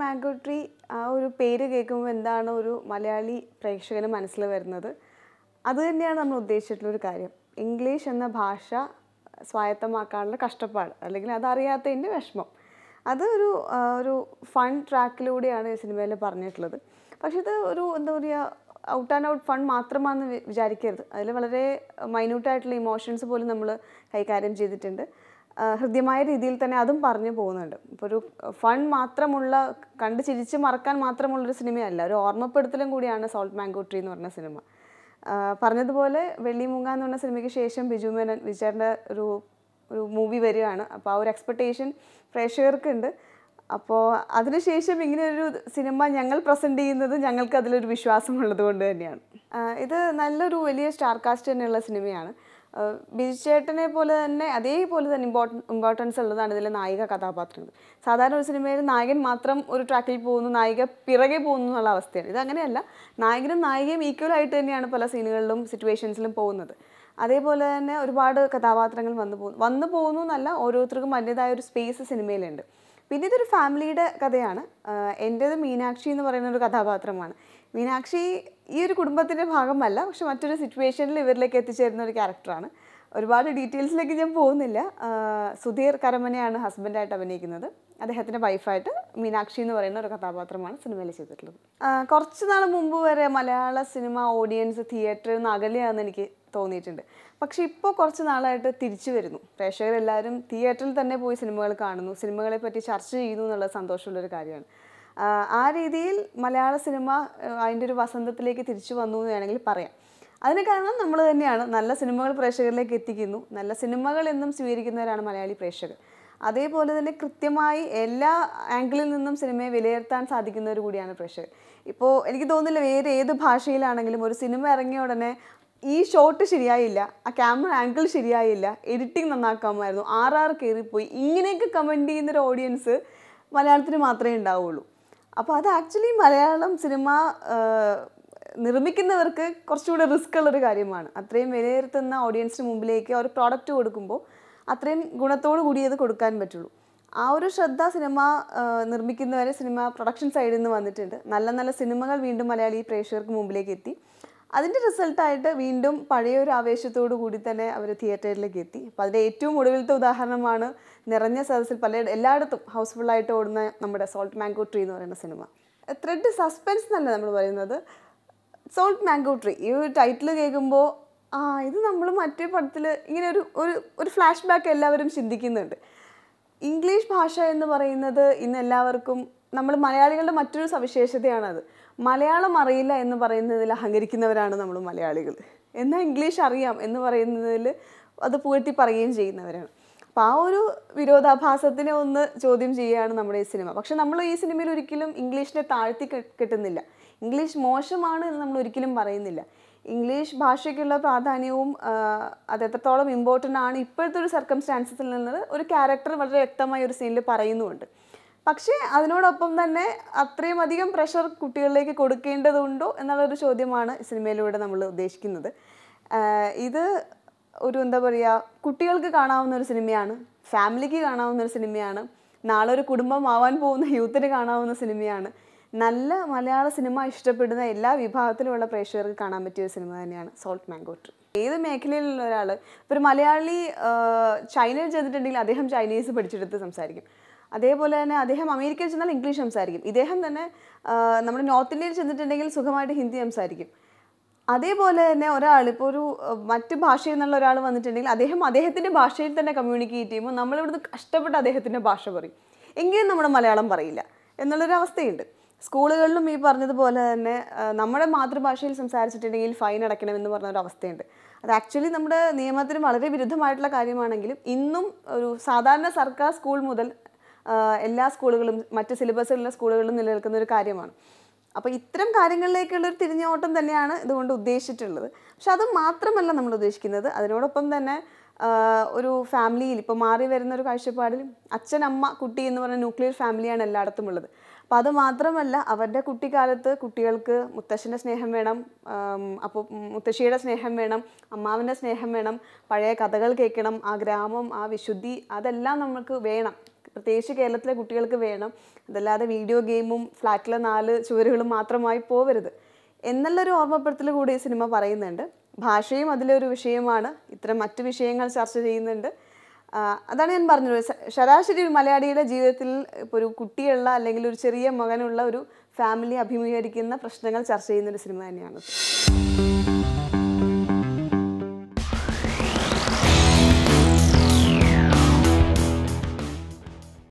mango tree ആ ഒരു പേര് കേൾക്കുമ്പോൾ എന്താണ് ഒരു മലയാളി പ്രേക്ഷകന് മനസ്സിൽ വരുന്നത് അത് തന്നെയാണ് നമ്മൾ ഉദ്ദേശിച്ചിട്ടുള്ള ഒരു കാര്യം ഇംഗ്ലീഷ് എന്ന ഭാഷ സ്വായത്തമാക്കാനുള്ള കഷ്ടപ്പാട് അല്ലെങ്കിൽ അതറിയാത്തതിൻ്റെ വിഷമം അത് ഒരു ആ, ഒരു ഫൺ ട്രാക്കിലൂടെയാണ് ഈ സിനിമയിൽ പറഞ്ഞിട്ടുള്ളത് പക്ഷെ ഇത് ഒരു എന്താ പറയുക ഔട്ട് ആൻഡ് ഔട്ട് ഫൺ മാത്രമാണെന്ന് വി- വിചാരിക്കരുത് അതിൽ വളരെ മൈന്യൂട്ടായിട്ടുള്ള ഇമോഷൻസ് പോലും നമ്മൾ കൈകാര്യം ചെയ്തിട്ടുണ്ട് ആ, ഹൃദ്യമായ രീതിയിൽ തന്നെ അതും പറഞ്ഞു പോകുന്നുണ്ട് ഇപ്പോൾ ഒരു ഫൺ മാത്രമുള്ള കണ്ട് ചിരിച്ച് മറക്കാൻ മാത്രമുള്ളൊരു സിനിമയല്ല ഒരു ഓർമ്മപ്പെടുത്തലും കൂടിയാണ് സോൾട്ട് മാംഗോ ട്രീ എന്ന് പറഞ്ഞ സിനിമ ആ, പറഞ്ഞതുപോലെ വെള്ളിമൂങ്ങ എന്ന് പറഞ്ഞ സിനിമയ്ക്ക് ശേഷം ബിജു മേനൻ വിചാറിൻ്റെ ഒരു ഒരു മൂവി വരികയാണ് അപ്പോൾ ആ ഒരു എക്സ്പെക്റ്റേഷൻ പ്രേക്ഷകർക്കുണ്ട് അപ്പോൾ അതിനുശേഷം ഇങ്ങനെ ഒരു സിനിമ ഞങ്ങൾ പ്രസൻറ്റ് ചെയ്യുന്നത് ഞങ്ങൾക്ക് അതിലൊരു വിശ്വാസമുള്ളത് കൊണ്ട് തന്നെയാണ് ആ, ഇത് നല്ലൊരു വലിയ സ്റ്റാർ കാസ്റ്റ് തന്നെയുള്ള സിനിമയാണ് ആ, ബിജു ചേട്ടനെ പോലെ തന്നെ അതേപോലെ തന്നെ ഇമ്പോർട്ടൻ ഇമ്പോർട്ടൻസ് ഉള്ളതാണ് ഇതിലെ നായിക കഥാപാത്രങ്ങൾ സാധാരണ ഒരു സിനിമയിൽ നായകൻ മാത്രം ഒരു ട്രാക്കിൽ പോകുന്നു നായിക പിറകെ പോകുന്നു എന്നുള്ള അവസ്ഥയാണ് ഇത് അങ്ങനെയല്ല നായകനും നായികയും ഈക്വൽ ആയിട്ട് തന്നെയാണ് പല സീനുകളിലും സിറ്റുവേഷൻസിലും പോകുന്നത് അതേപോലെ തന്നെ ഒരുപാട് കഥാപാത്രങ്ങൾ വന്നു പോകുന്നു വന്നു പോകുന്നു എന്നല്ല ഓരോരുത്തർക്കും അതിൻ്റെതായ ഒരു സ്പേസ് സിനിമയിലുണ്ട് പിന്നെ ഇതൊരു ഫാമിലിയുടെ കഥയാണ് ആഹ് എൻ്റേത് മീനാക്ഷി എന്ന് പറയുന്ന ഒരു കഥാപാത്രമാണ് മീനാക്ഷി ഈ ഒരു കുടുംബത്തിൻ്റെ ഭാഗമല്ല പക്ഷെ മറ്റൊരു സിറ്റുവേഷനിൽ ഇവരിലേക്ക് എത്തിച്ചേരുന്ന ഒരു ക്യാരക്ടറാണ് ഒരുപാട് ഡീറ്റെയിൽസിലേക്ക് ഞാൻ പോകുന്നില്ല ആഹ് സുധീർ കരമനയാണ് ഹസ്ബൻഡായിട്ട് അഭിനയിക്കുന്നത് അദ്ദേഹത്തിൻ്റെ വൈഫായിട്ട് മീനാക്ഷി എന്ന് പറയുന്ന ഒരു കഥാപാത്രമാണ് സിനിമയിൽ ചെയ്തിട്ടുള്ളത് ആഹ് കുറച്ച് നാൾ മുമ്പ് വരെ മലയാള സിനിമ ഓഡിയൻസ് തിയേറ്ററിൽ നിന്ന് അകലെയാണെന്ന് എനിക്ക് തോന്നിയിട്ടുണ്ട് പക്ഷെ ഇപ്പോൾ കുറച്ച് നാളായിട്ട് തിരിച്ചു വരുന്നു പ്രേക്ഷകരെല്ലാവരും തിയേറ്ററിൽ തന്നെ പോയി സിനിമകൾ കാണുന്നു സിനിമകളെ പറ്റി ചർച്ച ചെയ്യുന്നു എന്നുള്ളത് സന്തോഷമുള്ളൊരു കാര്യമാണ് ആഹ് ആ രീതിയിൽ മലയാള സിനിമ ആഹ് അതിൻ്റെ ഒരു വസന്തത്തിലേക്ക് തിരിച്ചു വന്നു എന്ന് വേണമെങ്കിൽ പറയാം അതിന് കാരണം നമ്മൾ തന്നെയാണ് നല്ല സിനിമകൾ പ്രേക്ഷകരിലേക്ക് എത്തിക്കുന്നു നല്ല സിനിമകൾ എന്നും സ്വീകരിക്കുന്നവരാണ് മലയാളി പ്രേക്ഷകർ അതേപോലെ തന്നെ കൃത്യമായി എല്ലാ ആംഗിളിൽ നിന്നും സിനിമയെ വിലയിരുത്താൻ സാധിക്കുന്നവർ കൂടിയാണ് പ്രേക്ഷകർ ഇപ്പോൾ എനിക്ക് തോന്നുന്നില്ല വേറെ ഏത് ഭാഷയിലാണെങ്കിലും ഒരു സിനിമ ഇറങ്ങിയ ഉടനെ ഈ ഷോട്ട് ശരിയായില്ല ആ ക്യാമറ ആംഗിൾ ശരിയായില്ല എഡിറ്റിംഗ് നന്നാക്കാമായിരുന്നു ആർ ആർ കയറിപ്പോയി ഇങ്ങനെയൊക്കെ കമൻറ്റ് ചെയ്യുന്നൊരു ഓഡിയൻസ് മലയാളത്തിന് മാത്രമേ ഉണ്ടാവുള്ളൂ അപ്പോൾ അത് ആക്ച്വലി മലയാളം സിനിമ ആഹ്, നിർമ്മിക്കുന്നവർക്ക് കുറച്ചുകൂടെ റിസ്ക് ഉള്ളൊരു കാര്യമാണ് അത്രയും വിലയിരുത്തുന്ന ഓഡിയൻസിന് മുമ്പിലേക്ക് ഒരു പ്രോഡക്റ്റ് കൊടുക്കുമ്പോൾ അത്രയും ഗുണത്തോടു കൂടിയത് കൊടുക്കാൻ പറ്റുള്ളൂ ആ ഒരു ശ്രദ്ധ സിനിമ ആഹ്, നിർമ്മിക്കുന്നവരെ സിനിമ പ്രൊഡക്ഷൻ സൈഡിൽ നിന്ന് വന്നിട്ടുണ്ട് നല്ല നല്ല സിനിമകൾ വീണ്ടും മലയാളി പ്രേക്ഷകർക്ക് മുമ്പിലേക്ക് എത്തി അതിൻ്റെ റിസൾട്ടായിട്ട് വീണ്ടും പഴയ ഒരു ആവേശത്തോടു കൂടി തന്നെ അവർ തിയേറ്ററിലേക്ക് എത്തി അപ്പോൾ അതിൻ്റെ ഏറ്റവും ഒടുവിലത്തെ ഉദാഹരണമാണ് നിറഞ്ഞ സദസ്സിൽ പല എല്ലായിടത്തും ഹൗസ്ഫുള്ളായിട്ട് ഓടുന്ന നമ്മുടെ സോൾട്ട് മാംഗോ ട്രീ എന്ന് പറയുന്ന സിനിമ ത്രെഡ് സസ്പെൻസ് എന്നല്ല നമ്മൾ പറയുന്നത് സോൾട്ട് മാംഗോ ട്രീ ഈ ഒരു ടൈറ്റിൽ കേൾക്കുമ്പോൾ ആ ഇത് നമ്മൾ മറ്റേ പടത്തിൽ ഇങ്ങനെ ഒരു ഒരു ഒരു ഫ്ലാഷ് ബാക്ക് എല്ലാവരും ചിന്തിക്കുന്നുണ്ട് ഇംഗ്ലീഷ് ഭാഷ എന്ന് പറയുന്നത് ഇന്ന് എല്ലാവർക്കും നമ്മൾ മലയാളികളുടെ മറ്റൊരു സവിശേഷതയാണത് മലയാളം അറിയില്ല എന്ന് പറയുന്നതിൽ അഹങ്കരിക്കുന്നവരാണ് നമ്മൾ മലയാളികൾ എന്നാൽ ഇംഗ്ലീഷ് അറിയാം എന്ന് പറയുന്നതിൽ അത് പുകഴ്ത്തി പറയുകയും ചെയ്യുന്നവരാണ് അപ്പോൾ ആ ഒരു വിരോധാഭാസത്തിനെ ഒന്ന് ചോദ്യം ചെയ്യുകയാണ് നമ്മുടെ ഈ സിനിമ പക്ഷെ നമ്മൾ ഈ സിനിമയിൽ ഒരിക്കലും ഇംഗ്ലീഷിനെ താഴ്ത്തി കെ- കെട്ടുന്നില്ല ഇംഗ്ലീഷ് മോശമാണ് എന്ന് നമ്മൾ ഒരിക്കലും പറയുന്നില്ല ഇംഗ്ലീഷ് ഭാഷയ്ക്കുള്ള പ്രാധാന്യവും ആ, അത് എത്രത്തോളം ഇമ്പോർട്ടൻ്റ് ആണ് ഇപ്പോഴത്തെ ഒരു സർക്കംസ്റ്റാൻസസിൽ നിന്ന് ഒരു ക്യാരക്ടർ വളരെ വ്യക്തമായ ഒരു സീനിൽ പറയുന്നുമുണ്ട് പക്ഷേ അതിനോടൊപ്പം തന്നെ അത്രയും അധികം പ്രഷർ കുട്ടികളിലേക്ക് കൊടുക്കേണ്ടതുണ്ടോ എന്നുള്ളൊരു ചോദ്യമാണ് ഈ സിനിമയിലൂടെ നമ്മൾ ഉദ്ദേശിക്കുന്നത് ആ, ഇത് ഒരു എന്താ പറയുക കുട്ടികൾക്ക് കാണാവുന്ന ഒരു സിനിമയാണ് ഫാമിലിക്ക് കാണാവുന്ന ഒരു സിനിമയാണ് നാളെ ഒരു കുടുംബമാവാൻ പോകുന്ന യൂത്തിന് കാണാവുന്ന സിനിമയാണ് നല്ല മലയാള സിനിമ ഇഷ്ടപ്പെടുന്ന എല്ലാ വിഭാഗത്തിലുമുള്ള പ്രേക്ഷകർക്ക് കാണാൻ പറ്റിയ ഒരു സിനിമ തന്നെയാണ് സോൾട്ട് മാംഗോ ട്രീ ഏത് മേഖലയിലുള്ള ഒരാൾ ഇപ്പോൾ ഒരു മലയാളി ആ, ചൈനയിൽ ചെന്നിട്ടുണ്ടെങ്കിൽ അദ്ദേഹം ചൈനീസ് പഠിച്ചെടുത്ത് സംസാരിക്കും അതേപോലെ തന്നെ അദ്ദേഹം അമേരിക്കയിൽ ചെന്നാൽ ഇംഗ്ലീഷ് സംസാരിക്കും ഇദ്ദേഹം തന്നെ ആ, നമ്മുടെ നോർത്ത് ഇന്ത്യയിൽ ചെന്നിട്ടുണ്ടെങ്കിൽ സുഖമായിട്ട് ഹിന്ദി സംസാരിക്കും അതേപോലെ തന്നെ ഒരാൾ ഇപ്പോൾ ഒരു അഹ്, മറ്റ് ഭാഷയിൽ നിന്നുള്ള ഒരാൾ വന്നിട്ടുണ്ടെങ്കിൽ അദ്ദേഹം അദ്ദേഹത്തിൻ്റെ ഭാഷയിൽ തന്നെ കമ്മ്യൂണിക്കേറ്റ് ചെയ്യുമ്പോൾ നമ്മളിവിടുന്ന് കഷ്ടപ്പെട്ട് അദ്ദേഹത്തിൻ്റെ ഭാഷ പറയും എങ്കിലും നമ്മുടെ മലയാളം പറയില്ല എന്നുള്ളൊരു അവസ്ഥയുണ്ട് സ്കൂളുകളിലും ഈ പറഞ്ഞതുപോലെ തന്നെ അഹ്, നമ്മുടെ മാതൃഭാഷയിൽ സംസാരിച്ചിട്ടുണ്ടെങ്കിൽ ഫൈൻ അടയ്ക്കണമെന്ന് പറഞ്ഞ ഒരു അവസ്ഥയുണ്ട് അത് ആക്ച്വലി നമ്മുടെ നിയമത്തിന് വളരെ വിരുദ്ധമായിട്ടുള്ള കാര്യമാണെങ്കിലും ഇന്നും ഒരു സാധാരണ സർക്കാർ സ്കൂൾ മുതൽ ആഹ്, എല്ലാ സ്കൂളുകളും മറ്റ് സിലബസുള്ള സ്കൂളുകളിലും നിലനിൽക്കുന്ന ഒരു കാര്യമാണ് അപ്പോൾ ഇത്തരം കാര്യങ്ങളിലേക്കുള്ള ഒരു തിരിഞ്ഞോട്ടം തന്നെയാണ് ഇതുകൊണ്ട് ഉദ്ദേശിച്ചിട്ടുള്ളത് പക്ഷെ അത് മാത്രമല്ല നമ്മൾ ഉദ്ദേശിക്കുന്നത് അതിനോടൊപ്പം തന്നെ ആ, ഒരു ഫാമിലിയിൽ ഇപ്പോൾ മാറി വരുന്ന ഒരു കാഴ്ചപ്പാടിൽ അച്ഛൻ അമ്മ കുട്ടി എന്ന് പറയുന്ന ന്യൂക്ലിയർ ഫാമിലിയാണ് എല്ലായിടത്തും ഉള്ളത് അപ്പോൾ അത് മാത്രമല്ല അവരുടെ കുട്ടിക്കാലത്ത് കുട്ടികൾക്ക് മുത്തശ്ശൻ്റെ സ്നേഹം വേണം അപ്പോൾ മുത്തശ്ശിയുടെ സ്നേഹം വേണം അമ്മാവിൻ്റെ സ്നേഹം വേണം പഴയ കഥകൾ കേൾക്കണം ആ ഗ്രാമം ആ വിശുദ്ധി അതെല്ലാം നമുക്ക് വേണം പ്രത്യേകിച്ച് കേരളത്തിലെ കുട്ടികൾക്ക് വേണം അതല്ലാതെ വീഡിയോ ഗെയിമും ഫ്ലാറ്റിലെ നാല് ചുവരുകളും മാത്രമായി പോവരുത് എന്നുള്ളൊരു ഓർമ്മപ്പെടുത്തൽ കൂടി ഈ സിനിമ പറയുന്നുണ്ട് ഭാഷയും അതിലൊരു വിഷയമാണ് ഇത്തരം മറ്റു വിഷയങ്ങൾ ചർച്ച ചെയ്യുന്നുണ്ട് ആ, അതാണ് ഞാൻ പറഞ്ഞത് സ- ശരാശരി ഒരു മലയാളിയുടെ ജീവിതത്തിൽ ഇപ്പോൾ ഒരു കുട്ടിയുള്ള അല്ലെങ്കിൽ ഒരു ചെറിയ മകനുള്ള ഒരു ഫാമിലി അഭിമുഖീകരിക്കുന്ന പ്രശ്നങ്ങൾ ചർച്ച ചെയ്യുന്ന ഒരു സിനിമ തന്നെയാണ്